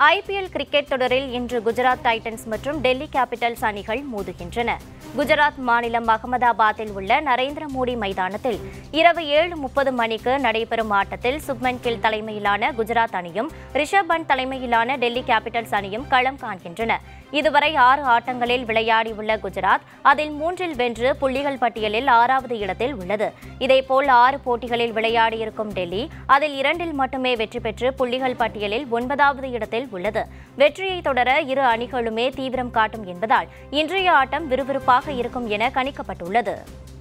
IPL cricket தொடரில் இன்று Gujarat Titans மற்றும் டெல்லி கேபிட்டல்ஸ் அணிகள் மோதுகின்றன குஜராத் மாநிலம் அகமதாபாத்தில் உள்ள நரேந்திர மோடி மைதானத்தில் இரவு ஏழு முப்பது மணிக்கு நடைபெறும் ஆட்டத்தில் சுப்மன் கில் தலைமையிலான குஜராத் அணியும் ரிஷப் பண்ட் தலைமையிலான டெல்லி கேபிட்டல்ஸ் அணியும் களம் காண்கின்றன இதுவரை ஆறு ஆட்டங்களில் விளையாடியுள்ள குஜராத் அதில் மூன்றில் வென்று புள்ளிகள் பட்டியலில் ஆறாவது இடத்தில் உள்ளது இதேபோல் ஆறு போட்டிகளில் விளையாடியிருக்கும் டெல்லி அதில் இரண்டில் மட்டுமே வெற்றி பெற்று புள்ளிகள் பட்டியலில் ஒன்பதாவது இடத்தில் உள்ளது வெற்றியை தொடர இரு அணிகளுமே தீவிரம் காட்டும் என்பதால் இன்றைய ஆட்டம் விறுவிறுப்பாக இருக்கும் என கணிக்கப்பட்டுள்ளது